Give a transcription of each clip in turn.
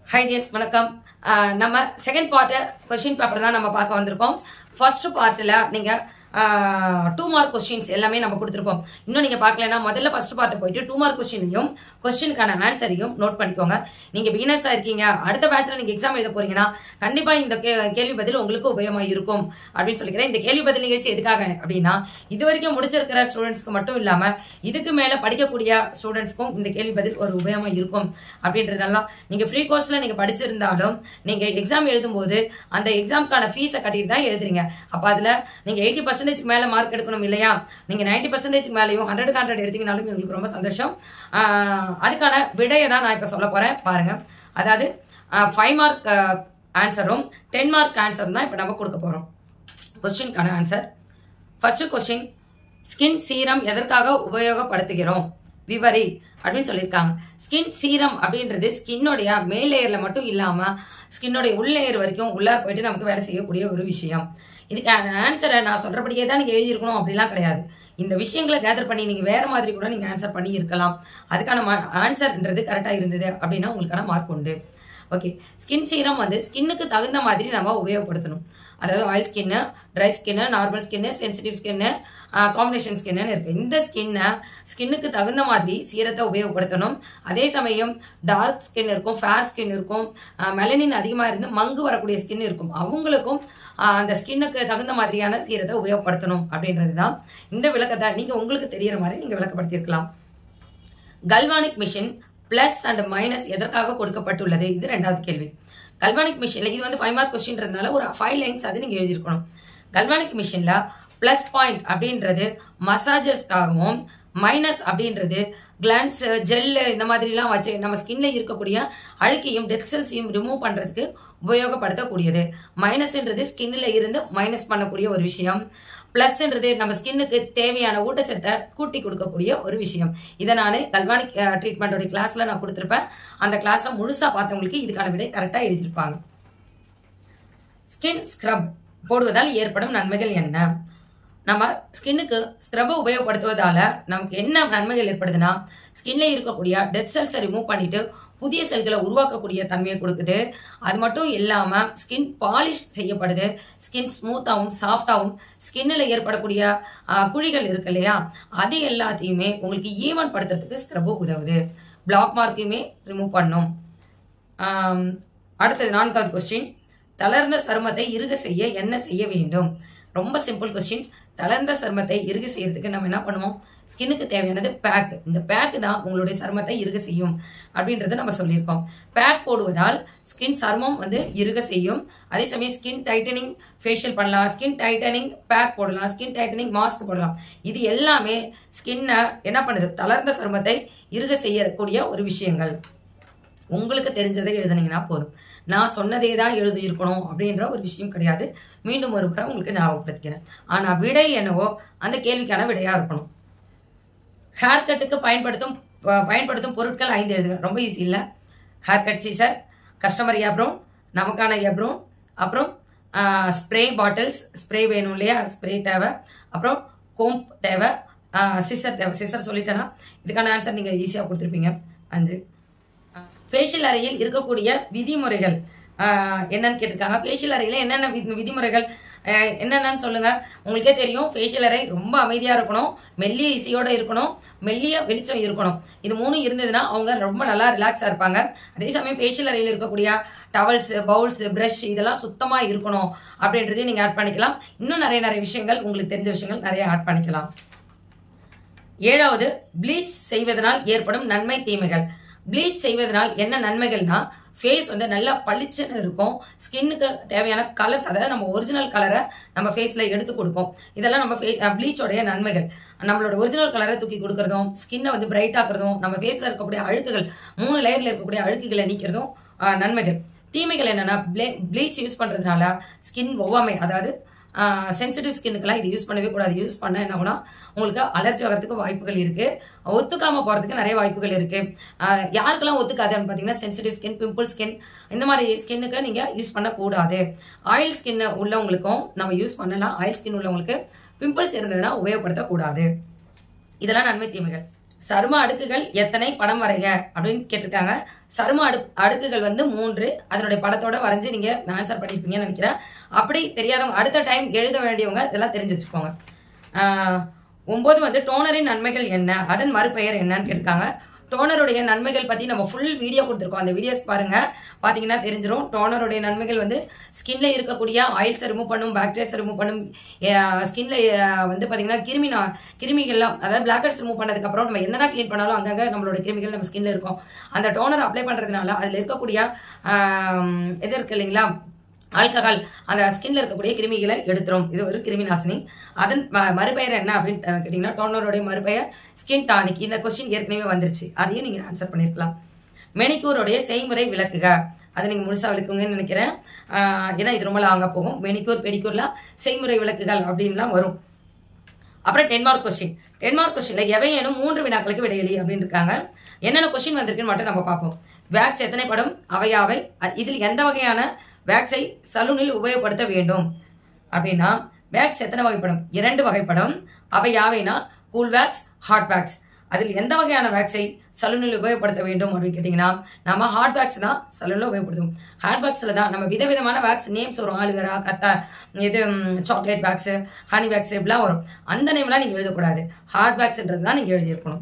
high tears வணக்கம் அஹ் நம்ம second part question paper தான் நம்ம பார்க்க வந்திருக்கோம் ஃபர்ஸ்ட் பார்ட்டில் நீங்கள் டூ மார்க் கொஸ்டின்ஸ் எல்லாமே நம்ம கொடுத்துருக்கோம் இன்னும் நீங்கள் பார்க்கலன்னா முதல்ல ஃபர்ஸ்ட் பார்ட் போயிட்டு டூ மார்க் கொஸ்டினையும் கொஸ்டினுக்கான ஆன்சரையும் நோட் பண்ணிக்கோங்க நீங்கள் பிகினர்ஸாக இருக்கீங்க அடுத்த பேட்சில் நீங்கள் எக்ஸாம் எழுத போறீங்கன்னா கண்டிப்பாக இந்த கே- கேள்வி பதில் உங்களுக்கு உபயோகமாக இருக்கும் அப்படின்னு சொல்லிக்கிறேன் இந்த கேள்வி பதில் நிகழ்ச்சி எதுக்காக அப்படின்னா இது வரைக்கும் முடிச்சிருக்கிற ஸ்டூடெண்ட்ஸ்க்கு மட்டும் இல்லாமல் இதுக்கு மேலே படிக்கக்கூடிய ஸ்டூடெண்ட்ஸ்க்கும் இந்த கேள்வி பதில் ஒரு உபயோகமாக இருக்கும் அப்படின்றதுனால நீங்கள் ஃப்ரீ கோர்ஸில் நீங்கள் படிச்சிருந்தாலும் நீங்கள் எக்ஸாம் எழுதும்போது அந்த எக்ஸாம்க்கான ஃபீஸை கட்டிட்டு தான் எழுதுறீங்க அப்போ அதில் நீங்கள் எயிட்டி பர்சன்டேஜ் மேலே மார்க் எடுக்கணும் இல்லையா நீங்கள் நைன்டி பர்சன்டேஜ் மேலேயும் ஹண்ட்ரட் ஹண்ட்ரட் எடுத்தீங்கனாலும் எங்களுக்கு ரொம்ப சந்தோஷம் ஆஹ் அதுக்கான விடையை தான் நான் இப்போ சொல்ல போகிறேன் பாருங்க அதாவது ஃபைவ் மார்க் ஆன்சரும் டென் மார்க் ஆன்சரும் தான் இப்போ நம்ம கொடுக்க போகிறோம் கொஸ்டின்கான answer first question skin serum எதற்காக உபயோகப்படுத்துகிறோம் விவரி அப்படின்னு சொல்லியிருக்காங்க ஸ்கின் சீரம் அப்படின்றது ஸ்கின்னோடைய மேல் லேயர்ல மட்டும் இல்லாம ஸ்கின்னோடைய உள் லேயர் வரைக்கும் உள்ளார் போயிட்டு நமக்கு வேலை செய்யக்கூடிய ஒரு விஷயம் இதுக்கான ஆன்சரை நான் சொல்றபடியே தான் நீங்க எழுதியிருக்கணும் அப்படிலாம் கிடையாது இந்த விஷயங்களை கேதர் பண்ணி நீங்க வேற மாதிரி கூட நீங்க ஆன்சர் பண்ணி இருக்கலாம் அதுக்கான ஆன்சர்ன்றது கரெக்டா இருந்தது அப்படின்னா உங்களுக்கான மார்க் உண்டு ஓகே ஸ்கின் சீரம் வந்து ஸ்கின்னுக்கு தகுந்த மாதிரி நம்ம உபயோகப்படுத்தணும் அதாவது ஆயில் ஸ்கின்னு ட்ரை ஸ்கின்னு நார்மல் ஸ்கின்னு சென்சிட்டிவ் ஸ்கின்னு காம்பினேஷன் ஸ்கின்னு இருக்கு இந்த ஸ்கின்னை ஸ்கின்னுக்கு தகுந்த மாதிரி சீரத்தை உபயோகப்படுத்தணும் அதே சமயம் டார்க் ஸ்கின் இருக்கும் ஃபேர் ஸ்கின் இருக்கும் மெலனின் அதிகமாக இருந்து மங்கு வரக்கூடிய ஸ்கின் இருக்கும் அவங்களுக்கும் ஆஹ், அந்த ஸ்கின்னுக்கு தகுந்த மாதிரியான சீரத்தை உபயோகப்படுத்தணும் அப்படின்றது தான் இந்த விளக்கத்தை நீங்க உங்களுக்கு தெரியற மாதிரி நீங்க விளக்கப்படுத்தியிருக்கலாம் galvanic machine plus and minus எதற்காக கொடுக்கப்பட்டுள்ளது இது ரெண்டாவது கேள்வி கல்வானிக் மிஷின்ல இது வந்து ஃபைவ் மார்க் கொஸ்டின்றதுனால ஒரு ஃபைவ் லைன்ஸ் அது நீங்க எழுதியிருக்கணும் கல்வானிக் மிஷின்ல பிளஸ் பாயிண்ட் அப்படின்றது மசாஜஸ்க்காகவும் மைனஸ் அப்படின்றது கிளான்ஸ் ஜெல்லு இந்த மாதிரிலாம் வச்சு நம்ம ஸ்கின்ல இருக்கக்கூடிய அழுக்கையும் டெத் செல்ஸையும் ரிமூவ் பண்றதுக்கு உபயோகப்படுத்தக்கூடியது மைனஸ்ன்றது ஸ்கின்ல இருந்து மைனஸ் பண்ணக்கூடிய ஒரு விஷயம் பிளஸ்ன்றது நம்ம ஸ்கின்னுக்கு தேவையான ஊட்டச்சத்தை கூட்டி கொடுக்கக்கூடிய ஒரு விஷயம் இதை நான் கல்வானிக் ட்ரீட்மெண்டோட கிளாஸ்ல நான் கொடுத்துருப்பேன் அந்த கிளாஸை முழுசா பார்த்தவங்களுக்கு இதுக்கான விடை கரெக்டாக எழுதியிருப்பாங்க ஸ்கின் ஸ்க்ரப் போடுவதால் ஏற்படும் நன்மைகள் என்ன நம்ம ஸ்கின்னுக்கு ஸ்க்ரப் உபயோகப்படுத்துவதால நமக்கு என்ன நன்மைகள் ஏற்படுதுன்னா ஸ்கின்ல இருக்கக்கூடிய டெத் செல்ஸை ரிமூவ் பண்ணிட்டு புதிய செல்களை உருவாக்கக்கூடிய தன்மையை கொடுக்குது அது மட்டும் இல்லாம ஸ்கின் பாலிஷ் செய்யப்படுது ஸ்கின் ஸ்மூத்தாகவும் சாஃப்டாகவும் ஸ்கின்னில் ஏற்படக்கூடிய ஆஹ், குழிகள் இருக்கு இல்லையா அது எல்லாத்தையுமே உங்களுக்கு ஈவன் படுத்துறதுக்கு ஸ்க்ரப் உதவுது பிளாக் மார்க்கையுமே ரிமூவ் பண்ணும் ஆம், அடுத்தது நான்காவது கொஸ்டின் தளர்ந்த சருமத்தை இறுக செய்ய என்ன செய்ய வேண்டும் ரொம்ப சிம்பிள் கொஸ்டின் தளர்ந்த சருமத்தை இறுக செய்யறதுக்கு நம்ம என்ன பண்ணுவோம் ஸ்கின்னுக்கு தேவையானது பேக் இந்த பேக் தான் உங்களுடைய சருமத்தை இறுக செய்யும் அப்படின்றத நம்ம சொல்லியிருக்கோம் பேக் போடுவதால் ஸ்கின் சருமம் வந்து இறுக செய்யும் அதே சமயம் ஸ்கின் டைட்டனிங் ஃபேஷியல் பண்ணலாம் ஸ்கின் டைட்டனிங் பேக் போடலாம் ஸ்கின் டைட்டனிங் மாஸ்க் போடலாம் இது எல்லாமே ஸ்கின்னை என்ன பண்ணுது தளர்ந்த சருமத்தை இறுக செய்யக்கூடிய ஒரு விஷயங்கள் உங்களுக்கு தெரிஞ்சதை எழுதுனீங்கன்னா போதும் நான் சொன்னதே தான் எழுதியிருக்கணும் அப்படின்ற ஒரு விஷயம் கிடையாது மீண்டும் ஒரு முறை உங்களுக்கு ஞாபகப்படுத்திக்கிறேன் ஆனா விடை என்னவோ அந்த கேள்விக்கான விடையா இருக்கணும் ஹேர் கட்டுக்கு பயன்படுத்தும் ப- பயன்படுத்தும் பொருட்கள் ஐந்து எழுதுங்க ரொம்ப ஈஸி இல்லை haircut scissor customer apron நமக்கான ஏப்ரோன் அப்புறம் ஸ்ப்ரே பாட்டில்ஸ் ஸ்ப்ரே வேணும் இல்லையா ஸ்ப்ரே தேவை அப்புறம் கோம்ப் தேவை சிசர் தேவை சிசர் சொல்லிட்டேன்னா இதுக்கான ஆன்சர் நீங்கள் ஈஸியாக கொடுத்துருப்பீங்க அஞ்சு ஃபேஷியல் அறையில் இருக்கக்கூடிய விதிமுறைகள் ஆஹ், என்னன்னு கேட்டிருக்காங்க ஃபேஷியல் அறையில் என்னென்ன விதி- விதிமுறைகள் ஆஹ், என்னென்னன்னு சொல்லுங்க உங்களுக்கே தெரியும் ஃபேஷியல் அறை ரொம்ப அமைதியா இருக்கணும் மெல்லிய இசையோட இருக்கணும் மெல்லிய வெளிச்சம் இருக்கணும் இது மூணு இருந்ததுன்னா அவங்க ரொம்ப நல்லா ரிலாக்ஸா இருப்பாங்க அதே சமயம் ஃபேஷியல் அறையில் இருக்கக்கூடிய டவல்ஸ் பவுல்ஸ் பிரஷ் இதெல்லாம் சுத்தமா இருக்கணும் அப்படின்றதையும் நீங்க ஆட் பண்ணிக்கலாம் இன்னும் நிறைய நிறைய விஷயங்கள் உங்களுக்கு தெரிஞ்ச விஷயங்கள் நிறைய ஆட் பண்ணிக்கலாம் ஏழாவது ப்ளீச் செய்வதனால் ஏற்படும் நன்மை தீமைகள் ப்ளீச் செய்வதனால் என்ன நன்மைகள்னா ஃபேஸ் வந்து நல்லா பளிச்சுன்னு இருக்கும் ஸ்கின்னுக்கு தேவையான கலர்ஸ் அதாவது நம்ம ஒரிஜினல் கலரை நம்ம ஃபேஸ்ல எடுத்து கொடுக்கும் இதெல்லாம் நம்ம ப்ளீச்சோடைய நன்மைகள் நம்மளோட ஒரிஜினல் கலரை தூக்கி கொடுக்கறதும் ஸ்கின்னை வந்து பிரைட் ஆக்குறதும் நம்ம ஃபேஸ்ல இருக்கக்கூடிய அழுக்குகள் மூணு லேயர்ல இருக்கக்கூடிய அழுக்குகளை நீக்கிறதும் ஆஹ், நன்மைகள் தீமைகள் என்னன்னா ப்ளீச் யூஸ் பண்றதுனால ஸ்கின் ஒவ்வாமை அதாவது சென்சிட்டிவ் ஸ்கின்னுக்கெல்லாம் இது யூஸ் பண்ணவே கூடாது யூஸ் பண்ண என்ன ஆகும்னா உங்களுக்கு அலர்ஜி ஆகிறதுக்கு வாய்ப்புகள் இருக்கு ஒத்துக்காம போறதுக்கு நிறைய வாய்ப்புகள் இருக்கு ஆஹ் யாருக்கெல்லாம் ஒத்துக்காதுன்னு பார்த்தீங்கன்னா சென்சிட்டிவ் ஸ்கின் பிம்பிள் ஸ்கின் இந்த மாதிரி ஸ்கின்னுக்கு நீங்க யூஸ் பண்ணக்கூடாது ஆயில் ஸ்கின் உள்ளவங்களுக்கும் நம்ம யூஸ் பண்ணலாம் ஆயில் ஸ்கின் உள்ளவங்களுக்கு பிம்பிள்ஸ் இருந்ததுன்னா உபயோகப்படுத்தக்கூடாது இதெல்லாம் நன்மை தீமைகள் சரும அடுக்குகள் எத்தனை படம் வரைக அப்படின்னு கேட்டிருக்காங்க சரும அடு அடுக்குகள் வந்து மூன்று அதனுடைய படத்தோட வரைஞ்சு நீங்க ஆன்சர் பண்ணியிருப்பீங்கன்னு நினைக்கிறேன் அப்படி தெரியாதவங்க அடுத்த டைம் எழுத வேண்டியவங்க இதெல்லாம் தெரிஞ்சு வச்சுக்கோங்க ஆஹ் ஒன்பது வந்து டோனரின் நன்மைகள் என்ன அதன் மறுபெயர் என்னன்னு கேட்டிருக்காங்க டோனருடைய நன்மைகள் பத்தி நம்ம ஃபுல் வீடியோ கொடுத்துருக்கோம் அந்த வீடியோஸ் பாருங்க பாத்தீங்கன்னா தெரிஞ்சிரும் டோனருடைய நன்மைகள் வந்து ஸ்கின்ல இருக்கக்கூடிய ஆயில்ஸை ரிமூவ் பண்ணும் பாக்டீரியாஸ் ரிமூவ் பண்ணும் ஸ்கின்ல வந்து பாத்தீங்கன்னா கிருமி நா- கிருமிகள்லாம் அதாவது பிளாக்கெட்ஸ் ரிமூவ் பண்ணதுக்கு அப்புறம் நம்ம என்னதான் க்ளீன் பண்ணாலும் அங்கங்க நம்மளோட கிருமிகள் நம்ம ஸ்கின்ல இருக்கும் அந்த டோனர் அப்ளை பண்றதுனால அதுல இருக்கக்கூடிய ஆம், இது இருக்கு இல்லைங்களா ஆல்கஹால் அந்த ஸ்கின்ல இருக்கக்கூடிய கிருமிகளை எடுத்துரும் இது ஒரு கிருமி நாசினி அதன் ம- மறுபெயர் என்ன அப்படின்னு கேட்டீங்கன்னா டோனருடைய மறுபெயர் ஸ்கின் டானிக் இந்த கொஸ்டின் ஏற்கனவே வந்துருச்சு அதையும் நீங்க ஆன்சர் பண்ணிருக்கலாம் மெனிக்யூருடைய செய்முறை விளக்குக அதை நீங்க முழுசா விளக்குங்கன்னு நினைக்கிறேன் ஆஹ் ஏன்னா இது ரொம்ப லாங்கா போகும் மெனிக்யூர் பெடிக்யூர்லாம் செய்முறை விளக்குகள் அப்படின்லாம் வரும் அப்புறம் ten mark question ten mark கொஸ்டின்ல எவையேனும் மூன்று வினாக்களுக்கு விடையளி அப்படின்னு இருக்காங்க என்னென்ன கொஸ்டின் வந்திருக்குன்னு மட்டும் நம்ம பார்ப்போம் வேக்ஸ் எத்தனை படம் அவையாவை அ- இதில் எந்த வகையான வேக்ஸை சலூனில் உபயோகப்படுத்த வேண்டும் அப்படின்னா வேக்ஸ் எத்தனை வகைப்படும் இரண்டு வகைப்படும் அவை யாவைனா கூல் வேக்ஸ் ஹாட் வேக்ஸ் அதில் எந்த வகையான வேக்ஸை சலூனில் உபயோகப்படுத்த வேண்டும் அப்படின்னு கேட்டிங்கன்னா நம்ம ஹாட் வேக்ஸ் தான் சலூனில் உபயோகப்படுத்துவோம் ஹாட் வேக்ஸில் தான் நம்ம விதவிதமான வேக்ஸ் நேம்ஸ் வரும் ஆலிவேரா கத்தா இது சாக்லேட் வேக்ஸ் ஹனி வேக்ஸ் இப்படிலாம் வரும் அந்த நேம்லாம் நீங்கள் எழுதக்கூடாது ஹாட் வேக்ஸ்ன்றது தான் நீங்கள் எழுதியிருக்கணும்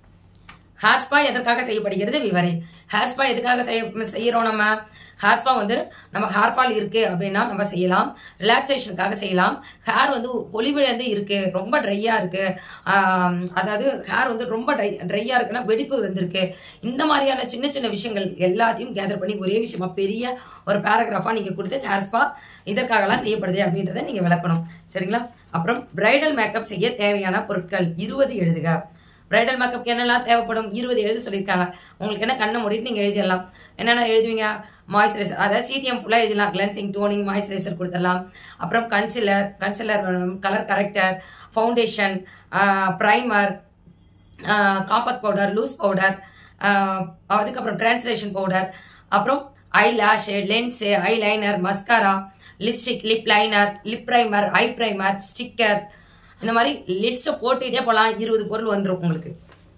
ஹேர் ஸ்பா எதற்காக செய்யப்படுகிறது விவரை ஹேர் ஸ்பா எதுக்காக செய்ய செய்யறோம் நம்ம ஹேர் ஸ்பா வந்து நம்ம ஹேர் ஃபால் இருக்கு அப்படின்னா நம்ம செய்யலாம் ரிலாக்ஸேஷனுக்காக செய்யலாம் ஹேர் வந்து பொலிவிழந்து இருக்கு ரொம்ப ட்ரையா இருக்கு ஆம், அதாவது ஹேர் வந்து ரொம்ப ட்ரை ட்ரையா இருக்குன்னா வெடிப்பு வந்திருக்கு இந்த மாதிரியான சின்ன சின்ன விஷயங்கள் எல்லாத்தையும் கேதர் பண்ணி ஒரே விஷயமா பெரிய ஒரு பேராகிராஃபா நீங்க கொடுத்து ஹேர் ஸ்பா இதற்காகலாம் செய்யப்படுது அப்படின்றத நீங்க விளக்கணும் சரிங்களா அப்புறம் பிரைடல் மேக்கப் செய்ய தேவையான பொருட்கள் இருபது எழுதுக பிரைடல் மேக்கப்க்கு என்னெல்லாம் தேவைப்படும் இருபது எழுத சொல்லியிருக்காங்க உங்களுக்கு என்ன கண்ணை மூடிட்டு நீங்கள் எழுதிடலாம் என்னென்ன எழுதுவீங்க மாய்ஸ்சரைசர் அதாவது சிடிஎம் ஃபுல்லாக எழுதலாம் கிளென்சிங் டோனிங் மாய்ஸ்சரைசர் கொடுத்துடலாம் அப்புறம் concealer concealer colour corrector foundation primer compact powder loose powder அதுக்கப்புறம் டிரான்ஸ்லேஷன் பவுடர் அப்புறம் eye lash lens eyeliner mascara lipstick lip liner lip primer eye primer sticker இந்த மாதிரி லிஸ்ட்டை போட்டுட்டே போகலாம் இருபது பொருள் வந்துடும் உங்களுக்கு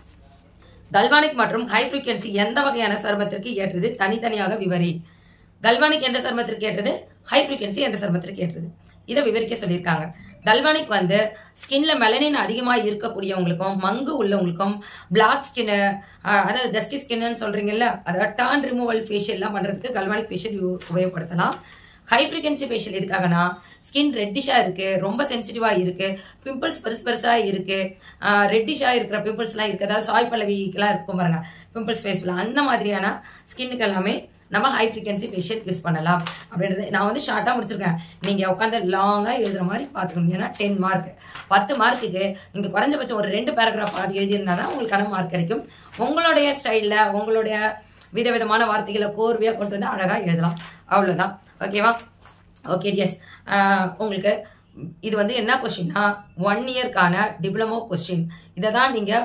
கல்வானிக் மற்றும் ஹை ஃப்ரீக்வன்சி எந்த வகையான சருமத்திற்கு ஏற்றது தனித்தனியாக விவரி கல்வானிக் எந்த சருமத்திற்கு ஏற்றது ஹை ஃப்ரீக்வன்சி எந்த சருமத்திற்கு ஏற்றது இதை விவரிக்க சொல்லியிருக்காங்க கல்வானிக் வந்து ஸ்கின்ல மெலனின் அதிகமாக இருக்கக்கூடியவங்களுக்கும் மங்கு உள்ளவங்களுக்கும் பிளாக் ஸ்கின் அதாவது டஸ்கி ஸ்கின்னு சொல்றீங்கல்ல அதாவது டர்ன் ரிமூவல் ஃபேஷியல்லாம் பண்றதுக்கு கல்வானிக் ஃபேஷியல் உபயோகப்படுத்தலாம் ஹை ஃப்ரீக்வன்சி ஃபேஷியல் எதுக்காகனா ஸ்கின் ரெட்டிஷா இருக்கு ரொம்ப சென்சிட்டிவா இருக்கு பிம்பிள்ஸ் பெருசு பெருசா இருக்கு ரெட்டிஷா இருக்கிற பிம்பிள்ஸ்லாம் இருக்கு அதாவது சாய் பல்லவிக்கெல்லாம் இருக்கும் பாருங்க பிம்பிள்ஸ் ஃபேஸ்ல அந்த மாதிரியான ஸ்கின்னுக்கு எல்லாமே நம்ம ஹை ஃப்ரீக்வன்சி ஃபேஷியல் யூஸ் பண்ணலாம் அப்படின்றது நான் வந்து ஷார்ட்டாக முடிச்சிருக்கேன் நீங்கள் உட்காந்து லாங்காக எழுதுற மாதிரி பார்த்துக்கணும் ஏன்னா டென் மார்க் பத்து மார்க்குக்கு நீங்கள் குறைஞ்சபட்சம் ஒரு ரெண்டு பேராகிராஃப் அது எழுதியிருந்தா தான் உங்களுக்கான மார்க் கிடைக்கும் உங்களுடைய ஸ்டைலில் உங்களுடைய விதவிதமான வார்த்தைகளை கோர்வையாக கொண்டு வந்து அழகாக எழுதலாம் அவ்வளோதான் ஓகேவா ஓகே எஸ் உங்களுக்கு இது வந்து என்ன கொஸ்டின்னா ஒன் இயர்க்கான டிப்ளமோ கொஸ்டின் இதை தான் நீங்கள்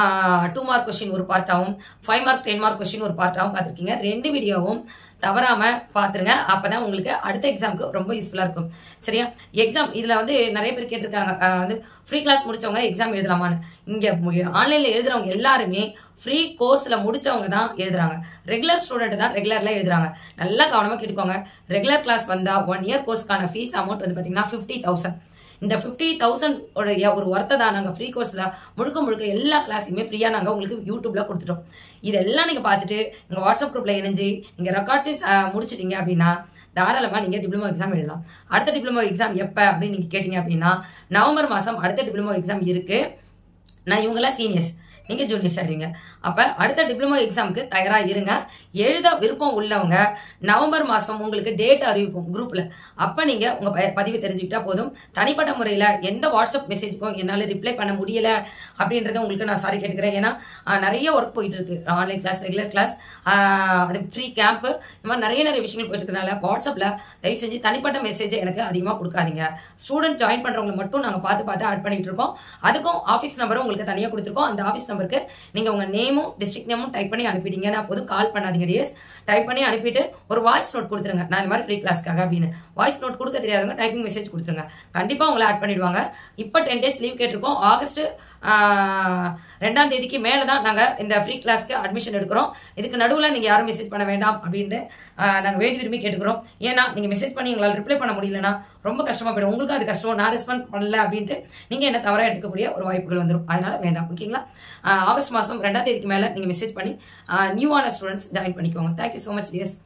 டூ மார்க் கொஸ்டின் ஒரு பார்ட்டாகவும் five mark ten mark question ஒரு பார்ட்டாகவும் பார்த்துருக்கீங்க ரெண்டு வீடியோவும் தவறாம பார்த்துருங்க அப்பதான் உங்களுக்கு அடுத்த எக்ஸாமுக்கு ரொம்ப யூஸ்ஃபுல்லாக இருக்கும் சரியா எக்ஸாம் இதில் வந்து நிறைய பேர் கேட்டிருக்காங்க ஆஹ் வந்து ஃப்ரீ கிளாஸ் முடிச்சவங்க எக்ஸாம் எழுதலாமான்னு இங்கே ஆன்லைனில் எழுதுறவங்க எல்லாருமே ஃப்ரீ கோர்ஸில் முடிச்சவங்க தான் எழுதுறாங்க ரெகுலர் ஸ்டூடெண்ட் தான் ரெகுலரில் எழுதுறாங்க நல்லா கவனமாக கேட்டுக்கோங்க ரெகுலர் கிளாஸ் வந்தால் ஒன் இயர் கோர்ஸ்க்கான ஃபீஸ் அமௌண்ட் வந்து பார்த்தீங்கன்னா ஃபிஃப்டி தௌசண்ட் இந்த ஃபிஃப்டி தௌசண்ட் உடைய ஒரு ஒர்த்தை தான் நாங்கள் ஃப்ரீ கோர்ஸில் முழுக்க முழுக்க எல்லா கிளாஸையுமே ஃப்ரீயாக நாங்கள் உங்களுக்கு யூடியூப்ல கொடுத்துட்டோம் இதெல்லாம் நீங்கள் பார்த்துட்டு எங்கள் வாட்ஸ்அப் குரூப்பில் இணைஞ்சு நீங்கள் ரெக்கார்ட்ஸே முடிச்சிட்டீங்க அப்படின்னா தாராளமாக நீங்கள் டிப்ளமோ எக்ஸாம் எழுதலாம் அடுத்த டிப்ளமோ எக்ஸாம் எப்போ அப்படின்னு நீங்கள் கேட்டிங்க அப்படின்னா நவம்பர் மாதம் அடுத்த டிப்ளமோ எக்ஸாம் இருக்குது நான் இவங்கெல்லாம் சீனியர்ஸ் நீங்க ஜூனியர்ஸ் ஆயிடுவீங்க அப்ப அடுத்த டிப்ளமோ எக்ஸாமுக்கு தயாரா இருங்க எழுத விருப்பம் உள்ளவங்க நவம்பர் மாசம் உங்களுக்கு டேட் அறிவிப்போம் குரூப்ல அப்ப நீங்க உங்க ப- பதிவு தெரிஞ்சுக்கிட்டா போதும் தனிப்பட்ட முறையில எந்த வாட்ஸ்அப் மெசேஜுக்கும் என்னால ரிப்ளை பண்ண முடியல அப்படின்றத உங்களுக்கு நான் சாரி கேட்டுக்கிறேன் ஏன்னா ஆஹ், நிறைய ஒர்க் போயிட்டு இருக்கு ஆன்லைன் கிளாஸ் ரெகுலர் கிளாஸ் அது ஃப்ரீ கேம்ப் இந்த மாதிரி நிறைய நிறைய விஷயங்கள் போயிட்டு இருக்கனால வாட்ஸ்அப்ல தயவு செஞ்சு தனிப்பட்ட மெசேஜ் எனக்கு அதிகமாக கொடுக்காதீங்க ஸ்டூடெண்ட் ஜாயின் பண்றவங்களை மட்டும் நாங்க பார்த்து பார்த்து ஆட் பண்ணிட்டு இருக்கோம் அதுக்கும் ஆஃபீஸ் நம்பரும் உங்களுக்கு தனியாக கொடுத்துருக்கோம் அந்த ஆஃபீஸ் நம்பருக்கு நீங்க உங்க நேமும் டிஸ்ட்ரிக்ட் நேமும் டைப் பண்ணி அனுப்பிட்டீங்கன்னா போதும் கால் பண்ணாதீங்க டிஎஸ் டைப் பண்ணி அனுப்பிட்டு ஒரு வாய்ஸ் நோட் கொடுத்துருங்க நான் இந்த மாதிரி ஃப்ரீ கிளாஸ்க்காக அப்படின்னு வாய்ஸ் நோட் கொடுக்க தெரியாதவங்க டைப்பிங் மெசேஜ் கொடுத்துருங்க கண்டிப்பாக உங்களை ஆட் பண்ணிடுவாங்க இப்போ டென் டேஸ் லீவ் கேட்டிருக்கோம் ஆகஸ்ட் ஆஹ், ரெண்டாம் தேதிக்கு மேலே தான் நாங்கள் இந்த ஃப்ரீ கிளாஸ்க்கு அட்மிஷன் எடுக்கிறோம் இதுக்கு நடுவில் நீங்கள் யாரும் மெசேஜ் பண்ண வேண்டாம் அப்படின்ட்டு நாங்கள் வேண்டி விரும்பி கேட்டுக்கிறோம் ஏன்னா நீங்கள் மெசேஜ் பண்ணி எங்களால் ரிப்ளை பண்ண முடியலன்னா ரொம்ப கஷ்டமாக போயிடும் உங்களுக்கு அது கஷ்டம் நான் ரெஸ்பாண்ட் பண்ணல அப்படின்ட்டு நீங்கள் என்ன தவறாக எடுத்துக்கக்கூடிய ஒரு வாய்ப்புகள் வந்துடும் அதனால வேண்டாம் ஓகேங்களா ஆஹ், ஆகஸ்ட் மாதம் ரெண்டாம் தேதிக்கு மேலே நீங்கள் மெசேஜ் பண்ணி நியூவான ஸ்டூடெண்ட்ஸ் ஜாயின் பண்ணிக்கோங்க தேங்க்யூ ஸோ மச் டியர்ஸ்